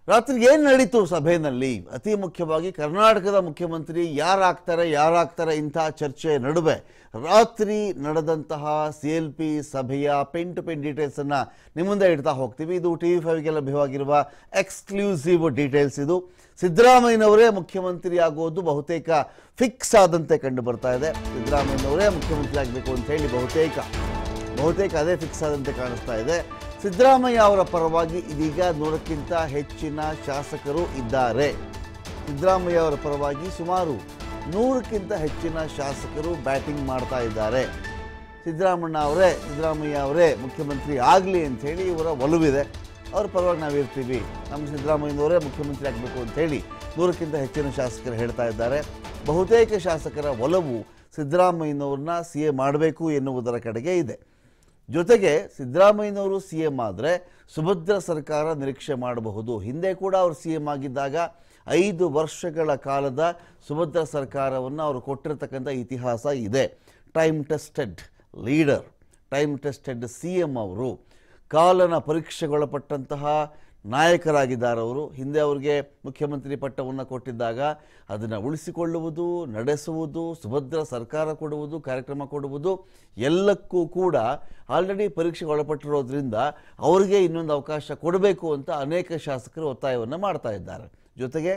ರಾತ್ರಿ ಏನು ನಡೀತು ಸಭೆಯಲ್ಲಿ ಅತಿ ಮುಖ್ಯವಾಗಿ ಕರ್ನಾಟಕದ ಮುಖ್ಯಮಂತ್ರಿ ಯಾರಾಗ್ತಾರೆ ಯಾರಾಗ್ತಾರೆ ಇಂಥ ಚರ್ಚೆ ನಡುವೆ ರಾತ್ರಿ ನಡೆದಂತಹ ಸಿ ಎಲ್ ಪಿ ಸಭೆಯ ಪೆನ್ ಟು ಪೆನ್ ಡೀಟೇಲ್ಸನ್ನು ನಿಮ್ಮ ಮುಂದೆ ಇಡ್ತಾ ಹೋಗ್ತೀವಿ ಇದು ಟಿ ವಿ ಫೈವ್ಗೆ ಲಭ್ಯವಾಗಿರುವ ಎಕ್ಸ್ಕ್ಲೂಸಿವ್ ಡೀಟೇಲ್ಸ್ ಇದು ಸಿದ್ದರಾಮಯ್ಯನವರೇ ಮುಖ್ಯಮಂತ್ರಿ ಆಗೋದು ಬಹುತೇಕ ಫಿಕ್ಸ್ ಆದಂತೆ ಕಂಡು ಬರ್ತಾ ಇದೆ ಸಿದ್ದರಾಮಯ್ಯನವರೇ ಮುಖ್ಯಮಂತ್ರಿ ಆಗಬೇಕು ಅಂತ ಹೇಳಿ ಬಹುತೇಕ ಬಹುತೇಕ ಅದೇ ಫಿಕ್ಸ್ ಆದಂತೆ ಕಾಣಿಸ್ತಾ ಇದೆ ಸಿದ್ದರಾಮಯ್ಯ ಅವರ ಪರವಾಗಿ ಇದೀಗ ನೂರಕ್ಕಿಂತ ಹೆಚ್ಚಿನ ಶಾಸಕರು ಇದ್ದಾರೆ ಸಿದ್ದರಾಮಯ್ಯ ಅವರ ಪರವಾಗಿ ಸುಮಾರು ನೂರಕ್ಕಿಂತ ಹೆಚ್ಚಿನ ಶಾಸಕರು ಬ್ಯಾಟಿಂಗ್ ಮಾಡ್ತಾ ಇದ್ದಾರೆ ಸಿದ್ದರಾಮಣ್ಣ ಅವರೇ ಸಿದ್ದರಾಮಯ್ಯ ಅವರೇ ಮುಖ್ಯಮಂತ್ರಿ ಆಗಲಿ ಅಂಥೇಳಿ ಇವರ ಒಲವಿದೆ ಅವ್ರ ಪರವಾಗಿ ನಾವಿರ್ತೀವಿ ನಮ್ಮ ಸಿದ್ದರಾಮಯ್ಯನವರೇ ಮುಖ್ಯಮಂತ್ರಿ ಆಗಬೇಕು ಅಂಥೇಳಿ ನೂರಕ್ಕಿಂತ ಹೆಚ್ಚಿನ ಶಾಸಕರು ಹೇಳ್ತಾ ಇದ್ದಾರೆ ಬಹುತೇಕ ಶಾಸಕರ ಒಲವು ಸಿದ್ದರಾಮಯ್ಯನವ್ರನ್ನ ಸಿ ಎ ಮಾಡಬೇಕು ಎನ್ನುವುದರ ಕಡೆಗೆ ಇದೆ ಜೊತೆಗೆ ಸಿದ್ದರಾಮಯ್ಯನವರು ಸಿ ಎಂ ಆದರೆ ಸುಭದ್ರ ಸರ್ಕಾರ ನಿರೀಕ್ಷೆ ಮಾಡಬಹುದು ಹಿಂದೆ ಕೂಡ ಅವರು ಸಿ ಎಂ ಆಗಿದ್ದಾಗ ಐದು ವರ್ಷಗಳ ಕಾಲದ ಸುಭದ್ರ ಸರ್ಕಾರವನ್ನು ಅವರು ಕೊಟ್ಟಿರತಕ್ಕಂಥ ಇತಿಹಾಸ ಇದೆ time tested leader time tested C M ಅವರು ಕಾಲನ ಪರೀಕ್ಷೆಗೊಳಪಟ್ಟಂತಹ ನಾಯಕರಾಗಿದ್ದಾರೆ ಅವರು ಹಿಂದೆ ಅವರಿಗೆ ಮುಖ್ಯಮಂತ್ರಿ ಪಟ್ಟವನ್ನು ಕೊಟ್ಟಿದ್ದಾಗ ಅದನ್ನು ಉಳಿಸಿಕೊಳ್ಳುವುದು ನಡೆಸುವುದು ಸುಭದ್ರ ಸರ್ಕಾರ ಕೊಡುವುದು ಕಾರ್ಯಕ್ರಮ ಕೊಡುವುದು ಎಲ್ಲಕ್ಕೂ ಕೂಡ ಆಲ್ರೆಡಿ ಪರೀಕ್ಷೆಗೆ ಒಳಪಟ್ಟಿರೋದ್ರಿಂದ ಅವರಿಗೆ ಇನ್ನೊಂದು ಅವಕಾಶ ಕೊಡಬೇಕು ಅಂತ ಅನೇಕ ಶಾಸಕರು ಒತ್ತಾಯವನ್ನು ಮಾಡ್ತಾ ಇದ್ದಾರೆ ಜೊತೆಗೆ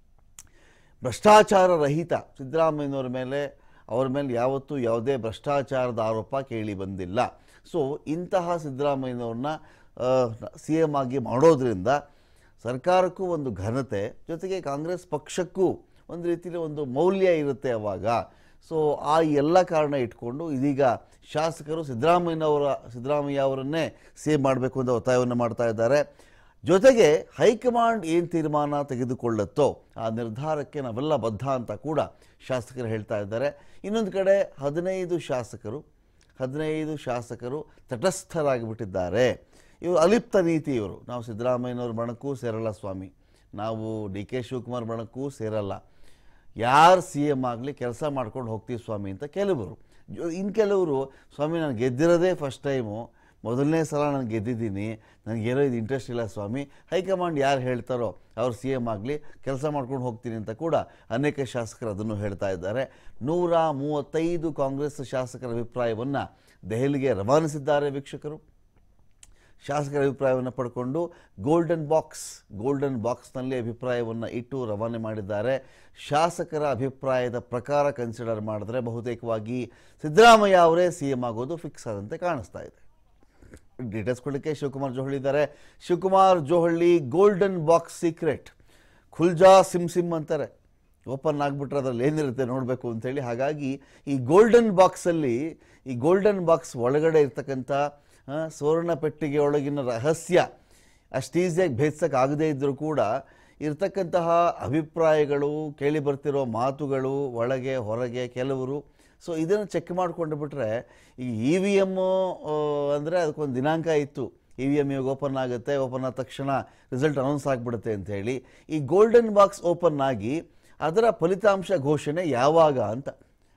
ಭ್ರಷ್ಟಾಚಾರ ರಹಿತ ಸಿದ್ದರಾಮಯ್ಯನವರ ಮೇಲೆ ಅವರ ಮೇಲೆ ಯಾವತ್ತೂ ಯಾವುದೇ ಭ್ರಷ್ಟಾಚಾರದ ಆರೋಪ ಕೇಳಿ ಬಂದಿಲ್ಲ ಸೊ ಇಂತಹ ಸಿದ್ದರಾಮಯ್ಯನವ್ರನ್ನ ಸಿ ಎಮ್ ಆಗಿ ಮಾಡೋದ್ರಿಂದ ಸರ್ಕಾರಕ್ಕೂ ಒಂದು ಘನತೆ ಜೊತೆಗೆ ಕಾಂಗ್ರೆಸ್ ಪಕ್ಷಕ್ಕೂ ಒಂದು ರೀತಿಯಲ್ಲಿ ಒಂದು ಮೌಲ್ಯ ಇರುತ್ತೆ ಅವಾಗ ಸೊ ಆ ಎಲ್ಲ ಕಾರಣ ಇಟ್ಕೊಂಡು ಇದೀಗ ಶಾಸಕರು ಸಿದ್ದರಾಮಯ್ಯನವರ ಸಿದ್ದರಾಮಯ್ಯ ಅವರನ್ನೇ ಸಿ ಎಂ ಮಾಡಬೇಕು ಅಂತ ಒತ್ತಾಯವನ್ನು ಮಾಡ್ತಾ ಇದ್ದಾರೆ ಜೊತೆಗೆ ಹೈಕಮಾಂಡ್ ಏನು ತೀರ್ಮಾನ ತೆಗೆದುಕೊಳ್ಳುತ್ತೋ ಆ ನಿರ್ಧಾರಕ್ಕೆ ನಾವೆಲ್ಲ ಬದ್ಧ ಅಂತ ಕೂಡ ಶಾಸಕರು ಹೇಳ್ತಾ ಇದ್ದಾರೆ ಇನ್ನೊಂದು ಕಡೆ ಹದಿನೈದು ಶಾಸಕರು ಹದಿನೈದು ಶಾಸಕರು ತಟಸ್ಥರಾಗಿಬಿಟ್ಟಿದ್ದಾರೆ ಇವರು ಅಲಿಪ್ತ ನೀತಿ ಇವರು ನಾವು ಸಿದ್ದರಾಮಯ್ಯನವ್ರ ಬಣಕ್ಕೂ ಸೇರಲ್ಲ ಸ್ವಾಮಿ ನಾವು ಡಿ ಕೆ ಶಿವಕುಮಾರ್ ಬಣಕ್ಕೂ ಸೇರಲ್ಲ ಯಾರು ಸಿ ಎಮ್ ಆಗಲಿ ಕೆಲಸ ಮಾಡ್ಕೊಂಡು ಹೋಗ್ತೀವಿ ಸ್ವಾಮಿ ಅಂತ ಕೆಲವರು ಜೊ- ಇನ್ನು ಕೆಲವರು ಸ್ವಾಮಿ ನಾನು ಗೆದ್ದಿರೋದೇ ಫಸ್ಟ್ ಟೈಮು ಮೊದಲನೇ ಸಲ ನಾನು ಗೆದ್ದಿದ್ದೀನಿ ನನಗೇನೋ ಇದು ಇಂಟ್ರೆಸ್ಟ್ ಇಲ್ಲ ಸ್ವಾಮಿ ಹೈಕಮಾಂಡ್ ಯಾರು ಹೇಳ್ತಾರೋ ಅವ್ರು ಸಿ ಎಮ್ ಆಗಲಿ ಕೆಲಸ ಮಾಡ್ಕೊಂಡು ಹೋಗ್ತೀನಿ ಅಂತ ಕೂಡ ಅನೇಕ ಶಾಸಕರು ಅದನ್ನು ಹೇಳ್ತಾ ಇದ್ದಾರೆ ನೂರ ಮೂವತ್ತೈದು ಕಾಂಗ್ರೆಸ್ ಶಾಸಕರ ಅಭಿಪ್ರಾಯವನ್ನು ದೆಹಲಿಗೆ ರವಾನಿಸಿದ್ದಾರೆ ವೀಕ್ಷಕರು ಶಾಸಕರ ಅಭಿಪ್ರಾಯವನ್ನು ಪಡ್ಕೊಂಡು ಗೋಲ್ಡನ್ ಬಾಕ್ಸ್ ಗೋಲ್ಡನ್ ಬಾಕ್ಸ್ನಲ್ಲಿ ಅಭಿಪ್ರಾಯವನ್ನು ಇಟ್ಟು ರವಾನೆ ಮಾಡಿದ್ದಾರೆ ಶಾಸಕರ ಅಭಿಪ್ರಾಯದ ಪ್ರಕಾರ ಕನ್ಸಿಡರ್ ಮಾಡಿದ್ರೆ ಬಹುತೇಕವಾಗಿ ಸಿದ್ದರಾಮಯ್ಯ ಅವರೇ ಸಿ ಎಂ ಆಗೋದು ಫಿಕ್ಸ್ ಆದಂತೆ ಕಾಣಿಸ್ತಾ ಇದೆ ಡೀಟೇಲ್ಸ್ ಕೊಡಲಿಕ್ಕೆ ಶಿವಕುಮಾರ್ ಜೋಹಳಿ ಇದ್ದಾರೆ ಶಿವಕುಮಾರ್ ಜೋಹಳ್ಳಿ ಗೋಲ್ಡನ್ ಬಾಕ್ಸ್ ಸೀಕ್ರೆಟ್ ಖುಲ್ಜಾ ಸಿಮ್ ಸಿಮ್ ಅಂತಾರೆ ಓಪನ್ ಆಗಿಬಿಟ್ರೆ ಅದರಲ್ಲಿ ಏನಿರುತ್ತೆ ನೋಡಬೇಕು ಅಂತೇಳಿ ಹಾಗಾಗಿ ಈ ಗೋಲ್ಡನ್ ಬಾಕ್ಸಲ್ಲಿ ಈ ಗೋಲ್ಡನ್ ಬಾಕ್ಸ್ ಒಳಗಡೆ ಇರ್ತಕ್ಕಂಥ ಆ, ಸುವರ್ಣ ಪೆಟ್ಟಿಗೆ ಒಳಗಿನ ರಹಸ್ಯ ಅಷ್ಟು ಈಸಿಯಾಗಿ ಭೇದಿಸೋಕೆ ಆಗದೇ ಇದ್ದರೂ ಕೂಡ ಇರ್ತಕ್ಕಂತಹ ಅಭಿಪ್ರಾಯಗಳು ಕೇಳಿ ಬರ್ತಿರೋ ಮಾತುಗಳು ಒಳಗೆ ಹೊರಗೆ ಕೆಲವರು ಸೊ ಇದನ್ನು ಚೆಕ್ ಮಾಡ್ಕೊಂಡು ಬಿಟ್ರೆ ಈ ಇ ವಿ ಎಮ್ಮು ಅಂದರೆ ಅದಕ್ಕೊಂದು ದಿನಾಂಕ ಇತ್ತು ಇ ವಿ ಎಮ್ ಇವಾಗ ಓಪನ್ ಆಗುತ್ತೆ ಓಪನ್ ಆದ ತಕ್ಷಣ ರಿಸಲ್ಟ್ ಅನೌನ್ಸ್ ಆಗಿಬಿಡುತ್ತೆ ಅಂತ ಹೇಳಿ ಈ ಗೋಲ್ಡನ್ ಬಾಕ್ಸ್ ಓಪನ್ ಆಗಿ ಅದರ ಫಲಿತಾಂಶ ಘೋಷಣೆ ಯಾವಾಗ ಅಂತ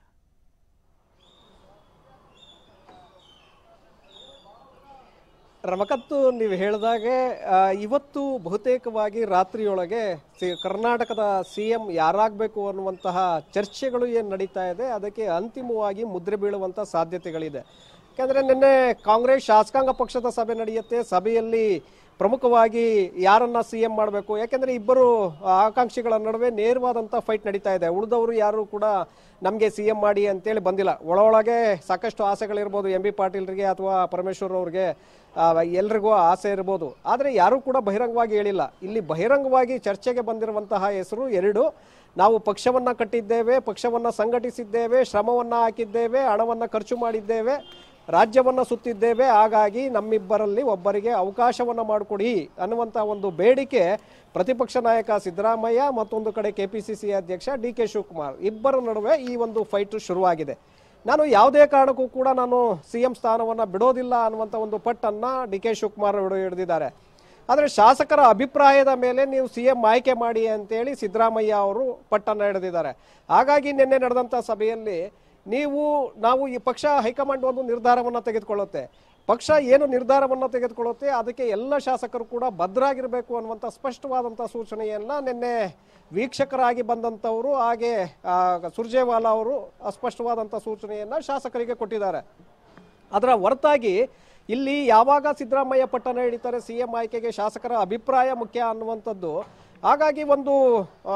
ರಮಕತ್ತು ನೀವು ಹೇಳಿದಾಗೆ ಆ, ಇವತ್ತು ಬಹುತೇಕವಾಗಿ ರಾತ್ರಿಯೊಳಗೆ ಸಿ ಕರ್ನಾಟಕದ ಸಿ ಎಂ ಯಾರಾಗಬೇಕು ಅನ್ನುವಂತಹ ಚರ್ಚೆಗಳು ಏನು ನಡೀತಾ ಇದೆ ಅದಕ್ಕೆ ಅಂತಿಮವಾಗಿ ಮುದ್ರೆ ಬೀಳುವಂಥ ಸಾಧ್ಯತೆಗಳಿದೆ ಯಾಕಂದರೆ ನಿನ್ನೆ ಕಾಂಗ್ರೆಸ್ ಶಾಸಕಾಂಗ ಪಕ್ಷದ ಸಭೆ ನಡೆಯುತ್ತೆ ಸಭೆಯಲ್ಲಿ ಪ್ರಮುಖವಾಗಿ ಯಾರನ್ನ ಸಿ ಎಂ ಮಾಡಬೇಕು ಯಾಕೆಂದ್ರೆ ಇಬ್ಬರು ಆಕಾಂಕ್ಷಿಗಳ ನಡುವೆ ನೇರವಾದಂಥ ಫೈಟ್ ನಡೀತಾ ಇದೆ ಉಳಿದವರು ಯಾರು ಕೂಡ ನಮಗೆ ಸಿ ಎಂ ಮಾಡಿ ಅಂತೇಳಿ ಬಂದಿಲ್ಲ ಒಳ ಒಳಗೆ ಸಾಕಷ್ಟು ಆಸೆಗಳಿರ್ಬೋದು ಎಂ ಬಿ ಪಾಟೀಲ್ರಿಗೆ ಅಥವಾ ಪರಮೇಶ್ವರ್ ಅವ್ರಿಗೆ ಆ, ಎಲ್ರಿಗೂ ಆಸೆ ಇರ್ಬೋದು ಆದರೆ ಯಾರೂ ಕೂಡ ಬಹಿರಂಗವಾಗಿ ಹೇಳಿಲ್ಲ ಇಲ್ಲಿ ಬಹಿರಂಗವಾಗಿ ಚರ್ಚೆಗೆ ಬಂದಿರುವಂತಹ ಹೆಸರು ಎರಡು ನಾವು ಪಕ್ಷವನ್ನ ಕಟ್ಟಿದ್ದೇವೆ ಪಕ್ಷವನ್ನ ಸಂಘಟಿಸಿದ್ದೇವೆ ಶ್ರಮವನ್ನ ಹಾಕಿದ್ದೇವೆ ಹಣವನ್ನ ಖರ್ಚು ಮಾಡಿದ್ದೇವೆ ರಾಜ್ಯವನ್ನ ಸುತ್ತಿದ್ದೇವೆ ಹಾಗಾಗಿ ನಮ್ಮಿಬ್ಬರಲ್ಲಿ ಒಬ್ಬರಿಗೆ ಅವಕಾಶವನ್ನ ಮಾಡಿಕೊಡಿ ಅನ್ನುವಂಥ ಒಂದು ಬೇಡಿಕೆ ಪ್ರತಿಪಕ್ಷ ನಾಯಕ ಸಿದ್ದರಾಮಯ್ಯ ಮತ್ತೊಂದು ಕಡೆ ಕೆಪಿಸಿಸಿ ಅಧ್ಯಕ್ಷ ಡಿ ಕೆ ಶಿವಕುಮಾರ್ ಇಬ್ಬರ ನಡುವೆ ಈ ಒಂದು ಫೈಟ್ ಶುರುವಾಗಿದೆ ನಾನು ಯಾವುದೇ ಕಾರಣಕ್ಕೂ ಕೂಡ ನಾನು ಸಿ ಎಂ ಸ್ಥಾನವನ್ನ ಬಿಡೋದಿಲ್ಲ ಅನ್ನುವಂಥ ಒಂದು ಪಟ್ಟನ್ನ ಡಿ ಕೆ ಶಿವಕುಮಾರ್ ಹಿಡಿದು ಹಿಡಿದಿದ್ದಾರೆ ಆದರೆ ಶಾಸಕರ ಅಭಿಪ್ರಾಯದ ಮೇಲೆ ನೀವು ಸಿ ಎಂ ಆಯ್ಕೆ ಮಾಡಿ ಅಂತೇಳಿ ಸಿದ್ದರಾಮಯ್ಯ ಅವರು ಪಟ್ಟನ್ನು ಹಿಡಿದಿದ್ದಾರೆ ಹಾಗಾಗಿ ನಿನ್ನೆ ನಡೆದಂಥ ಸಭೆಯಲ್ಲಿ ನೀವು ನಾವು ಈ ಪಕ್ಷ ಹೈಕಮಾಂಡ್ ಒಂದು ನಿರ್ಧಾರವನ್ನು ತೆಗೆದುಕೊಳ್ಳುತ್ತೆ ಪಕ್ಷ ಏನು ನಿರ್ಧಾರವನ್ನು ತೆಗೆದುಕೊಳ್ಳುತ್ತೆ ಅದಕ್ಕೆ ಎಲ್ಲ ಶಾಸಕರು ಕೂಡ ಭದ್ರಾಗಿರಬೇಕು ಅನ್ನುವಂಥ ಸ್ಪಷ್ಟವಾದಂಥ ಸೂಚನೆಯನ್ನ ನಿನ್ನೆ ವೀಕ್ಷಕರಾಗಿ ಬಂದಂಥವರು ಹಾಗೆ ಆ, ಸುರ್ಜೇವಾಲಾ ಅವರು ಸ್ಪಷ್ಟವಾದಂಥ ಸೂಚನೆಯನ್ನ ಶಾಸಕರಿಗೆ ಕೊಟ್ಟಿದ್ದಾರೆ ಅದರ ಹೊರತಾಗಿ ಇಲ್ಲಿ ಯಾವಾಗ ಸಿದ್ದರಾಮಯ್ಯ ಪಟ್ಟಣ ಹಿಡಿತಾರೆ ಸಿ ಎಂ ಆಯ್ಕೆಗೆ ಶಾಸಕರ ಅಭಿಪ್ರಾಯ ಮುಖ್ಯ ಅನ್ನುವಂಥದ್ದು ಹಾಗಾಗಿ ಒಂದು ಆ,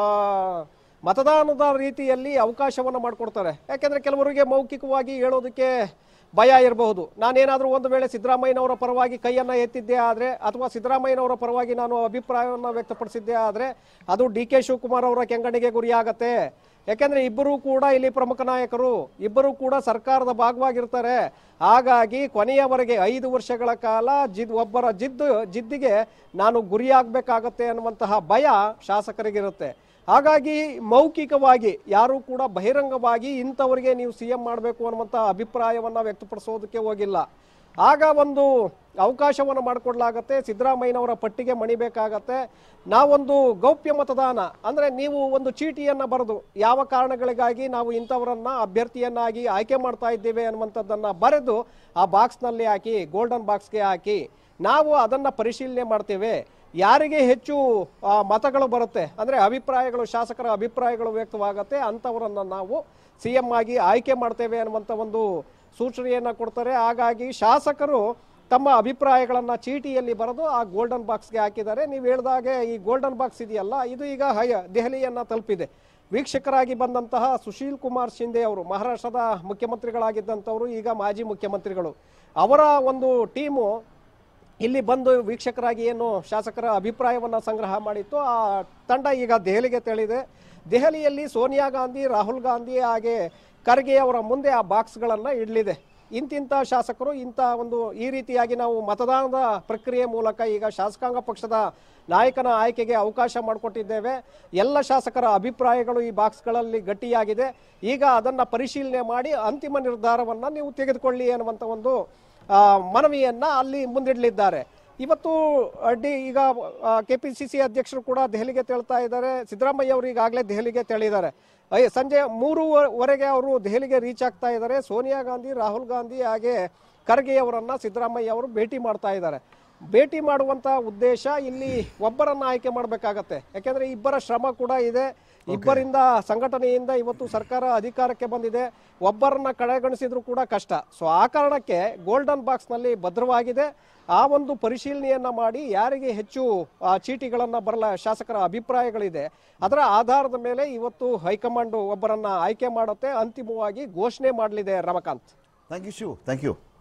ಮತದಾನದ ರೀತಿಯಲ್ಲಿ ಅವಕಾಶವನ್ನು ಮಾಡಿಕೊಡ್ತಾರೆ ಯಾಕೆಂದ್ರೆ ಕೆಲವರಿಗೆ ಮೌಖಿಕವಾಗಿ ಹೇಳೋದಕ್ಕೆ ಭಯ ಇರಬಹುದು ನಾನೇನಾದರೂ ಒಂದು ವೇಳೆ ಸಿದ್ದರಾಮಯ್ಯನವರ ಪರವಾಗಿ ಕೈಯನ್ನು ಎತ್ತಿದ್ದೆ ಆದರೆ ಅಥವಾ ಸಿದ್ದರಾಮಯ್ಯನವರ ಪರವಾಗಿ ನಾನು ಅಭಿಪ್ರಾಯವನ್ನು ವ್ಯಕ್ತಪಡಿಸಿದ್ದೆ ಆದರೆ ಅದು ಡಿ ಕೆ ಶಿವಕುಮಾರ್ ಅವರ ಕೆಂಗಣಿಗೆ ಗುರಿಯಾಗತ್ತೆ ಯಾಕೆಂದ್ರೆ ಇಬ್ಬರೂ ಕೂಡ ಇಲ್ಲಿ ಪ್ರಮುಖ ನಾಯಕರು ಇಬ್ಬರೂ ಕೂಡ ಸರ್ಕಾರದ ಭಾಗವಾಗಿರ್ತಾರೆ ಹಾಗಾಗಿ ಕೊನೆಯವರೆಗೆ ಐದು ವರ್ಷಗಳ ಕಾಲ ಜಿದ್ ಒಬ್ಬರ ಜಿದ್ದು ಜಿದ್ದಿಗೆ ನಾನು ಗುರಿಯಾಗಬೇಕಾಗತ್ತೆ ಅನ್ನುವಂತಹ ಭಯ ಶಾಸಕರಿಗಿರುತ್ತೆ ಹಾಗಾಗಿ ಮೌಖಿಕವಾಗಿ ಯಾರೂ ಕೂಡ ಬಹಿರಂಗವಾಗಿ ಇಂಥವರಿಗೆ ನೀವು ಸಿ ಎಂ ಮಾಡಬೇಕು ಅನ್ನುವಂಥ ಅಭಿಪ್ರಾಯವನ್ನು ವ್ಯಕ್ತಪಡಿಸೋದಕ್ಕೆ ಹೋಗಿಲ್ಲ ಆಗ ಒಂದು ಅವಕಾಶವನ್ನು ಮಾಡಿಕೊಡ್ಲಾಗತ್ತೆ ಸಿದ್ದರಾಮಯ್ಯನವರ ಪಟ್ಟಿಗೆ ಮಣಿಬೇಕಾಗತ್ತೆ ನಾವೊಂದು ಗೌಪ್ಯ ಮತದಾನ ಅಂದರೆ ನೀವು ಒಂದು ಚೀಟಿಯನ್ನು ಬರೆದು ಯಾವ ಕಾರಣಗಳಿಗಾಗಿ ನಾವು ಇಂಥವರನ್ನ ಅಭ್ಯರ್ಥಿಯನ್ನಾಗಿ ಆಯ್ಕೆ ಮಾಡ್ತಾ ಇದ್ದೇವೆ ಅನ್ನುವಂಥದ್ದನ್ನು ಬರೆದು ಆ ಬಾಕ್ಸ್ನಲ್ಲಿ ಹಾಕಿ ಗೋಲ್ಡನ್ ಬಾಕ್ಸ್ಗೆ ಹಾಕಿ ನಾವು ಅದನ್ನು ಪರಿಶೀಲನೆ ಮಾಡ್ತೇವೆ ಯಾರಿಗೆ ಹೆಚ್ಚು ಆ, ಮತಗಳು ಬರುತ್ತೆ ಅಂದರೆ ಅಭಿಪ್ರಾಯಗಳು ಶಾಸಕರ ಅಭಿಪ್ರಾಯಗಳು ವ್ಯಕ್ತವಾಗುತ್ತೆ ಅಂಥವರನ್ನು ನಾವು ಸಿ ಎಂ ಆಗಿ ಆಯ್ಕೆ ಮಾಡ್ತೇವೆ ಅನ್ನುವಂಥ ಒಂದು ಸೂಚನೆಯನ್ನು ಕೊಡ್ತಾರೆ ಹಾಗಾಗಿ ಶಾಸಕರು ತಮ್ಮ ಅಭಿಪ್ರಾಯಗಳನ್ನು ಚೀಟಿಯಲ್ಲಿ ಬರೆದು ಆ ಗೋಲ್ಡನ್ ಬಾಕ್ಸ್ಗೆ ಹಾಕಿದ್ದಾರೆ ನೀವು ಹೇಳಿದಾಗೆ ಈ ಗೋಲ್ಡನ್ ಬಾಕ್ಸ್ ಇದೆಯಲ್ಲ ಇದು ಈಗ ಹೈ ದೆಹಲಿಯನ್ನು ತಲುಪಿದೆ ವೀಕ್ಷಕರಾಗಿ ಬಂದಂತಹ ಸುಶೀಲ್ ಕುಮಾರ್ ಶಿಂದೆ ಅವರು ಮಹಾರಾಷ್ಟ್ರದ ಮುಖ್ಯಮಂತ್ರಿಗಳಾಗಿದ್ದಂಥವರು ಈಗ ಮಾಜಿ ಮುಖ್ಯಮಂತ್ರಿಗಳು ಅವರ ಒಂದು ಟೀಮು ಇಲ್ಲಿ ಬಂದು ವೀಕ್ಷಕರಾಗಿ ಏನು ಶಾಸಕರ ಅಭಿಪ್ರಾಯವನ್ನು ಸಂಗ್ರಹ ಮಾಡಿತ್ತು ಆ ತಂಡ ಈಗ ದೆಹಲಿಗೆ ತೆರಳಿದೆ ದೆಹಲಿಯಲ್ಲಿ ಸೋನಿಯಾ ಗಾಂಧಿ ರಾಹುಲ್ ಗಾಂಧಿ ಹಾಗೆ ಖರ್ಗೆ ಅವರ ಮುಂದೆ ಆ ಬಾಕ್ಸ್ಗಳನ್ನು ಇಡಲಿದೆ ಇಂತಿಂಥ ಶಾಸಕರು ಇಂಥ ಒಂದು ಈ ರೀತಿಯಾಗಿ ನಾವು ಮತದಾನದ ಪ್ರಕ್ರಿಯೆ ಮೂಲಕ ಈಗ ಶಾಸಕಾಂಗ ಪಕ್ಷದ ನಾಯಕನ ಆಯ್ಕೆಗೆ ಅವಕಾಶ ಮಾಡಿಕೊಟ್ಟಿದ್ದೇವೆ ಎಲ್ಲ ಶಾಸಕರ ಅಭಿಪ್ರಾಯಗಳು ಈ ಬಾಕ್ಸ್ಗಳಲ್ಲಿ ಗಟ್ಟಿಯಾಗಿದೆ ಈಗ ಅದನ್ನು ಪರಿಶೀಲನೆ ಮಾಡಿ ಅಂತಿಮ ನಿರ್ಧಾರವನ್ನು ನೀವು ತೆಗೆದುಕೊಳ್ಳಿ ಅನ್ನುವಂಥ ಒಂದು ಆ, ಮನವಿಯನ್ನ ಅಲ್ಲಿ ಮುಂದಿಡಲಿದ್ದಾರೆ ಇವತ್ತು ಅಡ್ಡಿ ಈಗ ಕೆ ಪಿ ಸಿ ಸಿ ಅಧ್ಯಕ್ಷರು ಕೂಡ ದೆಹಲಿಗೆ ತೆರಳ್ತಾ ಇದ್ದಾರೆ ಸಿದ್ದರಾಮಯ್ಯ ಅವರು ಈಗಾಗಲೇ ದೆಹಲಿಗೆ ತೆರಳಿದ್ದಾರೆ ಐ- ಸಂಜೆ ಮೂರುವರೆಗೆ ಅವರು ದೆಹಲಿಗೆ ರೀಚ್ ಆಗ್ತಾ ಇದ್ದಾರೆ ಸೋನಿಯಾ ಗಾಂಧಿ ರಾಹುಲ್ ಗಾಂಧಿ ಹಾಗೆ ಖರ್ಗೆ ಅವರನ್ನ ಸಿದ್ದರಾಮಯ್ಯ ಅವರು ಭೇಟಿ ಮಾಡ್ತಾ ಇದ್ದಾರೆ ಭೇಟಿ ಮಾಡುವಂತ ಉದ್ದೇಶ ಇಲ್ಲಿ ಒಬ್ಬರನ್ನ ಆಯ್ಕೆ ಮಾಡಬೇಕಾಗತ್ತೆ ಯಾಕೆಂದ್ರೆ ಇಬ್ಬರ ಶ್ರಮ ಕೂಡ ಇದೆ ಇಬ್ಬರಿಂದ ಸಂಘಟನೆಯಿಂದ ಇವತ್ತು ಸರ್ಕಾರ ಅಧಿಕಾರಕ್ಕೆ ಬಂದಿದೆ ಒಬ್ಬರನ್ನ ಕಡೆಗಣಿಸಿದ್ರು ಕೂಡ ಕಷ್ಟ ಸೊ ಆ ಕಾರಣಕ್ಕೆ ಗೋಲ್ಡನ್ ಬಾಕ್ಸ್ ನಲ್ಲಿ ಭದ್ರವಾಗಿದೆ ಆ ಒಂದು ಪರಿಶೀಲನೆಯನ್ನ ಮಾಡಿ ಯಾರಿಗೆ ಹೆಚ್ಚು ಆ, ಚೀಟಿಗಳನ್ನ ಬರಲ ಶಾಸಕರ ಅಭಿಪ್ರಾಯಗಳಿದೆ ಅದರ ಆಧಾರದ ಮೇಲೆ ಇವತ್ತು ಹೈಕಮಾಂಡ್ ಒಬ್ಬರನ್ನ ಆಯ್ಕೆ ಮಾಡುತ್ತೆ ಅಂತಿಮವಾಗಿ ಘೋಷಣೆ ಮಾಡಲಿದೆ Ramakant thank you Shiv thank you